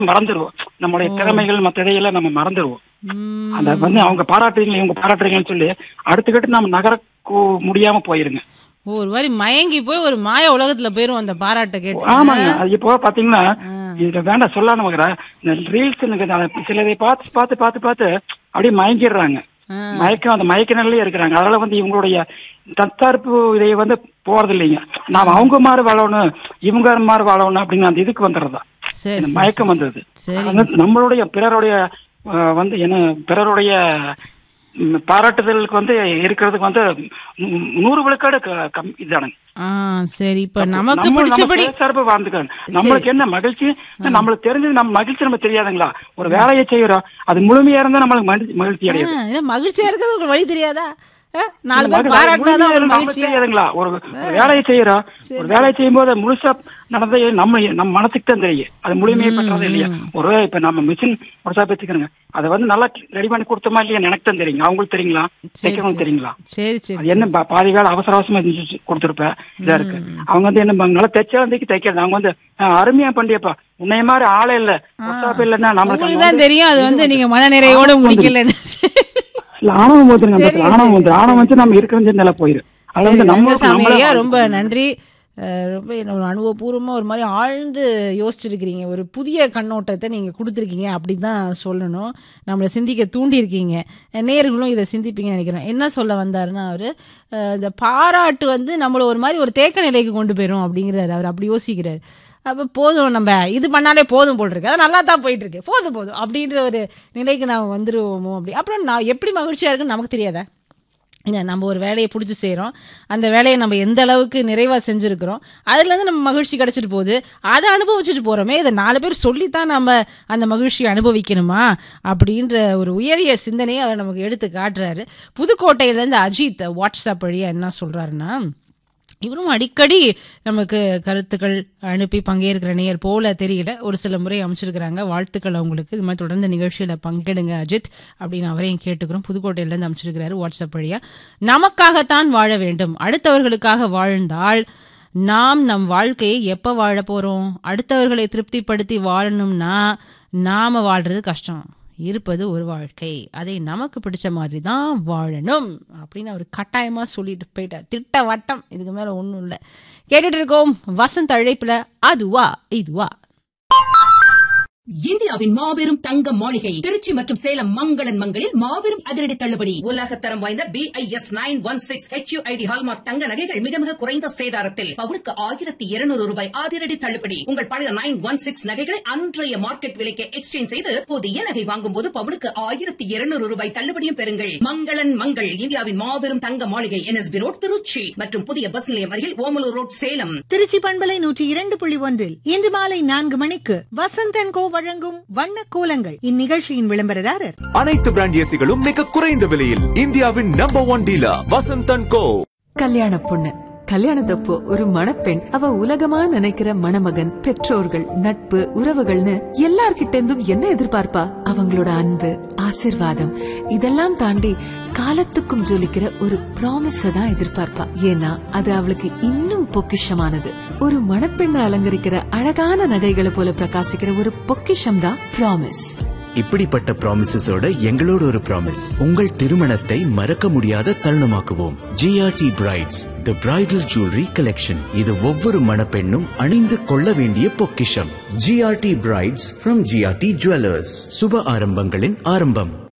மறந்துடுவோம் நம்மளுடைய திறமைகள் மற்ற இதையெல்லாம் நம்ம மறந்துடுவோம் ம். அந்த வந்து அவங்க பாராட்டுறீங்க இவங்க பாராட்டுறீங்கன்னு சொல்லி அடுத்துக்கிட்டு நம்ம நகர முடியாம போயிருங்க ஓ, ஒரு மாதிரி மயங்கி போய் ஒரு மாய உலகத்துல போயிரும் அந்த பாராட்டை கேட்டு ஆமாங்க அது இப்போ பாத்தீங்கன்னா ஆ. இது வேண்டாம் சொல்ல நமக்கு இந்த ரீல்ஸ் சிலதை பார்த்து பார்த்து பார்த்து பார்த்து அப்படியே மயங்கிடுறாங்க ஆ. மயக்கம் அந்த மயக்க நிலையிலே இருக்கிறாங்க அதனால வந்து இவங்களுடைய தற்சார்பு இதை வந்து போறது இல்லைங்க நாம் அவங்க மாதிரி வாழணும் இவங்க மாதிரி வாழணும் அப்படின்னு அந்த இதுக்கு வந்துடுறதா சரி இந்த சரி, மயக்கம் சரி. வந்தது சரி அது நம்மளுடைய பிறருடைய அஹ், வந்து என்ன பிறருடைய ம், பாராட்டுதலுக்கு வந்து இருக்கிறதுக்கு வந்து நூ- நூறு விழுக்காடு க- கம் இதானுங்க ஆ சரி இப்ப நமக்கு நம்ம- நம்ம பிடிச்சபடி சுயசார்பா வாழ்ந்துக்கணும் நம்மளுக்கு என்ன மகிழ்ச்சி நம்மளுக்கு தெரிஞ்சது நம்ம மகிழ்ச்சி நம்ம தெரியாதுங்களா ஒரு வேலையை செய்யறோம் அது முழுமையா இருந்தா நம்மளுக்கு மகிழ்ச்சி- மகிழ்ச்சி அடையாது ஆ, என்ன மகிழ்ச்சியா இருக்கிறது உங்களுக்கு வழி தெரியாதா ஆ, நாலு இந்த பேர் மகிழ்- பாராட்டினாதான் முழுமையா உங்களுக்கு இருந்தா நமக்கு மகிழ்ச்சியா தெரியாதுங்களா ஒரு ஒரு வேலையை செய்யறோம் ஒரு வேலையை செய்யும் போது முழுசா நடந்தது நம்ம நம்ம மனசுக்கு தான் தெரியும் அது முழுமையை பெற்றது இல்லையா ஒரு இப்ப நம்ம மிஷின் ஒர்க்ஷாப் வச்சுக்கிறோங்க அதை வந்து நல்லா ரெடி பண்ணி கொடுத்தோமா இல்லையா எனக்கு தான் தெரியுங்க அவங்களுக்கு தெரியுங்களா தைக்கிறவங்க தெரியுங்களா சரி சரி அது என்ன பா- பாதி வேலை அவசர அவசரமா செஞ்சு கொடுத்துருப்பேன் இதா இருக்கு அவங்க வந்து என்ன பண்ணாங்க, நல்லா தைச்சா தைக்க தைக்கிறது அவங்க வந்து "ஆ, அருமையா பண்ணியப்பா உன்னைய மாதிரி ஆளே இல்ல ஒர்க்ஷாப் இல்லைன்னா நம்மளுக்கு உங்களுக்கு அங்க தான் வந்து தெரியும் அது வந்து நீங்க மனநிறைவோட முடிக்கலன்னு இல்ல, ஆணவம் வந்துருங்க அந்த சரி, இடத்துல. ஆணவம் சரி, வந்து ஆணவம் வந்து நம்ம இருக்கிற நிலை போயிரும் அது வந்து நம்ம ரங்கசாமி நம்மளே ஐயா ரொம்ப நன்றி அஹ், ரொம்ப என்ன ஒரு அனுபவபூர்வமா ஒரு மாதிரி ஆழ்ந்து யோசிச்சிருக்கிறீங்க ஒரு புதிய கண்ணோட்டத்தை நீங்க கொடுத்துருக்கீங்க அப்படின்னு தான் சொல்லணும் நம்மளை சிந்திக்க தூண்டியிருக்கீங்க நேர்களும் இதை சிந்திப்பீங்கன்னு நினைக்கிறேன் என்ன சொல்ல வந்தாருன்னா அவரு அஹ், இந்த பாராட்டு வந்து நம்மள ஒரு மாதிரி ஒரு தேக்க நிலைக்கு கொண்டு போயிரும் அப்படிங்கிறாரு அவர் அப்படி யோசிக்கிறாரு அப்போ போதும் நம்ம இது பண்ணாலே போதும் போல் இருக்கு அது நல்லா தான் போயிட்டு இருக்கு போதும் போதும் அப்படின்ற ஒரு நிலைக்கு நாம் வந்துருவோமோ அப்படி அப்புறம் நான் எப்படி மகிழ்ச்சியா இருக்குன்னு நமக்கு தெரியாதா இல்லை நம்ம ஒரு வேலையை பிடிச்சி செய்கிறோம் அந்த வேலையை நம்ம எந்த அளவுக்கு நிறைவாக செஞ்சுருக்கிறோம் அதுலேருந்து நம்ம மகிழ்ச்சி கிடச்சிட்டு போகுது அதை அனுபவிச்சுட்டு போகிறோமே இதை நாலு பேர் சொல்லித்தான் நம்ம அந்த மகிழ்ச்சியை அனுபவிக்கணுமா அப்படின்ற ஒரு உயரிய சிந்தனையை அவர் நமக்கு எடுத்து காட்டுறாரு புதுக்கோட்டையிலேருந்து அஜித் வாட்ஸ்அப் வழியாக என்ன சொல்கிறாருன்னா இவரும் அடிக்கடி நமக்கு கருத்துக்கள் அனுப்பி பங்கேற்கிற நேயர் போல தெரியல ஒரு சில முறை அமைச்சிருக்கிறாங்க வாழ்த்துக்கள் அவங்களுக்கு இது மாதிரி தொடர்ந்து நிகழ்ச்சியில் பங்கெடுங்க அஜித் அப்படின்னு அவரையும் கேட்டுக்கிறோம் புதுக்கோட்டையிலேருந்து அமைச்சிருக்கிறாரு வாட்ஸ்அப் வழியா நமக்காகத்தான் வாழ வேண்டும் அடுத்தவர்களுக்காக வாழ்ந்தால் நாம் நம் வாழ்க்கையை எப்போ வாழ போகிறோம் அடுத்தவர்களை திருப்திப்படுத்தி வாழணும்னா நாம வாழ்றது கஷ்டம் இருப்பது ஒரு வாழ்க்கை அதை நமக்கு பிடிச்ச மாதிரி தான் வாழணும் அப்படின்னு அவர் கட்டாயமா சொல்லிட்டு போயிட்டார் திட்ட வட்டம் இதுக்கு மேல ஒன்றும் இல்லை கேட்டுட்டு இருக்கோம் வசந்த் அழைப்புல அதுவா இதுவா இந்தியாவின் மாபெரும் தங்க மாளிகை திருச்சி மற்றும் சேலம் மங்களன் மங்களில் மாபெரும் அதிரடி தள்ளுபடி உலகத்தரம் வாய்ந்த B I S nine one six HUID hallmark தங்க நகைகள் மிக மிக குறைந்த சேதாரத்தில் பவுனுக்கு ஆயிரத்தி இருநூறு ரூபாய் அதிரடி தள்ளுபடி உங்கள் பழைய நைன் ஒன் சிக்ஸ் நகைகளை அன்றைய மார்க்கெட் விலைக்கு எக்ஸ்சேஞ்ச் செய்து புதிய நகை வாங்கும் போது பவுனுக்கு ஆயிரத்தி இருநூறு ரூபாய் தள்ளுபடியும் பெறுங்கள் மங்களன் மங்கள் இந்தியாவின் மாபெரும் தங்க மாளிகை என்எஸ்பி ரோட் திருச்சி மற்றும் புதிய பஸ் நிலையம் அருகில் ஓமலூர் ரோட் சேலம் திருச்சி பண்பலை நூற்றி இரண்டு புள்ளி ஒன்றில் இன்று மாலை நான்கு மணிக்கு வசந்தன் கோ வழங்கும் வண்ண கோலங்கள் இந்நிகழ்ச்சியின் விளம்பரதாரர் அனைத்து பிராண்ட் ஏசிகளும் மிக குறைந்த விலையில் இந்தியாவின் number one dealer Vasanthan co கல்யாண பொண்ணு கல்யாணத்தப்போ ஒரு மணப்பெண் அவ உலகமா நினைக்கிற மணமகன் பெற்றோர்கள் நட்பு உறவுகள்னு எல்லார்கிட்ட இருந்தும் என்ன எதிர்பார்ப்பா அவங்களோட அன்பு ஆசிர்வாதம் இதெல்லாம் தாண்டி காலத்துக்கும் ஜொலிக்கிற ஒரு ப்ராமிஸ தான் எதிர்பார்ப்பா ஏன்னா அது அவளுக்கு இன்னும் பொக்கிஷமானது ஒரு மணப்பெண்ணை அலங்கரிக்கிற அழகான நகைகளை போல பிரகாசிக்கிற ஒரு பொக்கிஷம் தான் ப்ராமிஸ் இப்படிப்பட்ட ப்ராமிசஸோட எங்களோட ஒரு ப்ராமிஸ் உங்கள் திருமணத்தை மறக்க முடியாத தருணமாக்குவோம் GRT brides the bridal jewellery collection இது ஒவ்வொரு மணப்பெண்ணும் அணிந்து கொள்ள வேண்டிய பொக்கிஷம் GRT brides from GRT jewellers சுப ஆரம்பங்களின் ஆரம்பம்